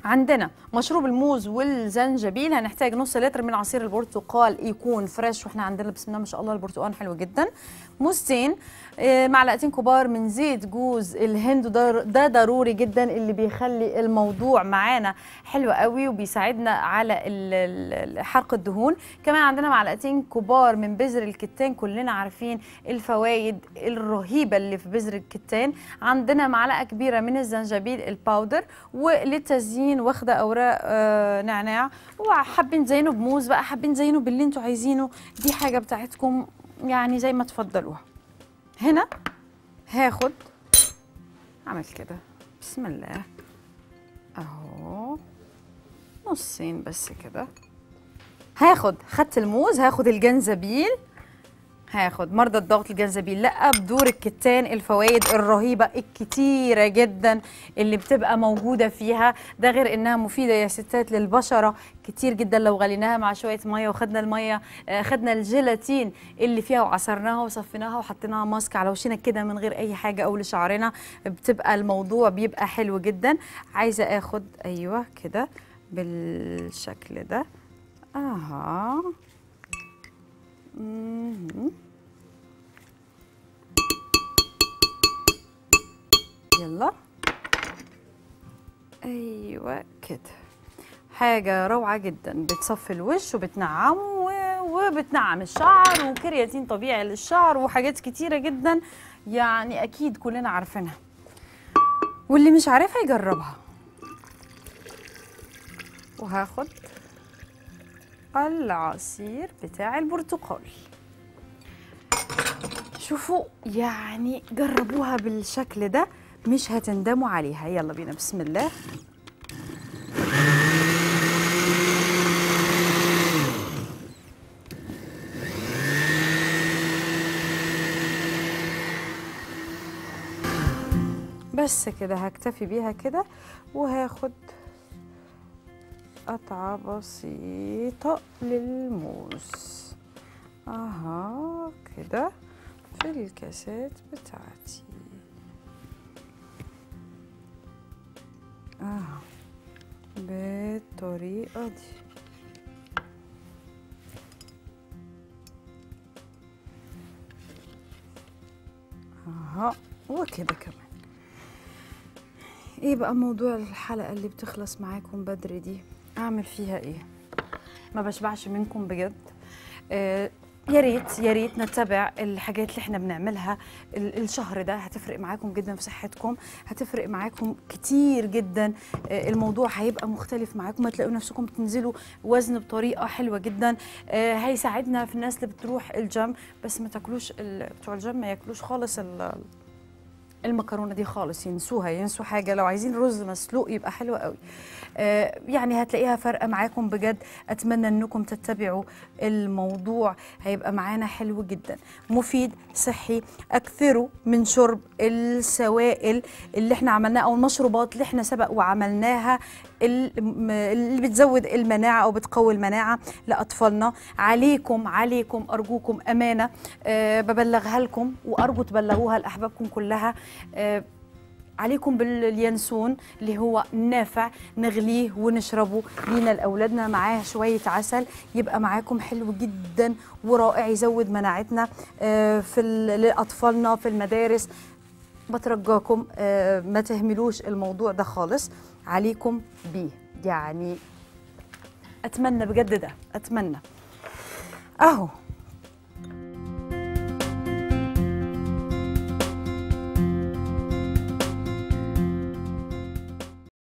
عندنا مشروب الموز والزنجبيل هنحتاج نص لتر من عصير البرتقال يكون فريش واحنا عندنا بسم الله ما شاء الله البرتقال حلو جدا موزتين آه، معلقتين كبار من زيت جوز الهند ده, ده ضروري جدا اللي بيخلي الموضوع معانا حلو قوي وبيساعدنا على ال- ال- ال- حرق الدهون كمان عندنا معلقتين كبار من بذر الكتان كلنا عارفين الفوائد الرهيبه اللي في بذر الكتان عندنا معلقه كبيره من الزنجبيل الباودر وللتزيين واخده اوراق آه نعناع وحابين تزينوا بموز بقى حابين تزينوا باللي انتوا عايزينه دي حاجه بتاعتكم يعني زي ما تفضلوها هنا هاخد اعمل كده بسم الله اهو نصين بس كده هاخد خدت الموز هاخد الجنزبيل هاخد مرضى الضغط الجنزبيل لا بدور الكتان الفوائد الرهيبه الكتيره جدا اللي بتبقى موجوده فيها ده غير انها مفيده يا ستات للبشره كتير جدا لو غليناها مع شويه ميه وخدنا الميه آه، خدنا الجيلاتين اللي فيها وعصرناها وصفيناها وحطيناها ماسك على وشنا كده من غير اي حاجه او لشعرنا بتبقى الموضوع بيبقى حلو جدا عايزه اخد ايوه كده بالشكل ده اها مهم. يلا ايوه كده حاجه روعه جدا بتصفي الوش وبتنعمه و- وبتنعم الشعر وكرياتين طبيعي للشعر وحاجات كتيره جدا يعني اكيد كلنا عارفينها واللي مش عارفها يجربها وهاخد العصير بتاع البرتقال شوفوا يعني جربوها بالشكل ده مش هتندموا عليها يلا بينا بسم الله بس كده هكتفي بيها كده وهاخد قطعة بسيطة للموز اها كده في الكاسات بتاعتي اها بالطريقة دي اها وكده كمان ايه بقى موضوع الحلقة اللي بتخلص معاكم بدري دي اعمل فيها ايه ما بشبعش منكم بجد آه يا ريت يا ريت نتبع الحاجات اللي احنا بنعملها ال- الشهر ده هتفرق معاكم جدا في صحتكم هتفرق معاكم كتير جدا آه، الموضوع هيبقى مختلف معاكم هتلاقوا نفسكم بتنزلوا وزن بطريقه حلوه جدا آه، هيساعدنا في الناس اللي بتروح الجيم بس ما تاكلوش ال- بتوع الجيم ما ياكلوش خالص ال- المكرونه دي خالص ينسوها ينسوا حاجه لو عايزين رز مسلوق يبقى حلو قوي آه يعني هتلاقيها فارقه معاكم بجد اتمنى انكم تتبعوا الموضوع هيبقى معانا حلو جدا مفيد صحي اكثروا من شرب السوائل اللي احنا عملناها او المشروبات اللي احنا سبق وعملناها ال- م- اللي بتزود المناعه او بتقوي المناعه لاطفالنا عليكم عليكم ارجوكم امانه أه ببلغها لكم وارجو تبلغوها لاحبابكم كلها أه عليكم باليانسون اللي هو نافع نغليه ونشربه لينا لاولادنا معاه شويه عسل يبقى معاكم حلو جدا ورائع يزود مناعتنا آه، في ال- لاطفالنا في المدارس بترجاكم آه، ما تهملوش الموضوع ده خالص عليكم بيه يعني اتمنى بجد ده اتمنى اهو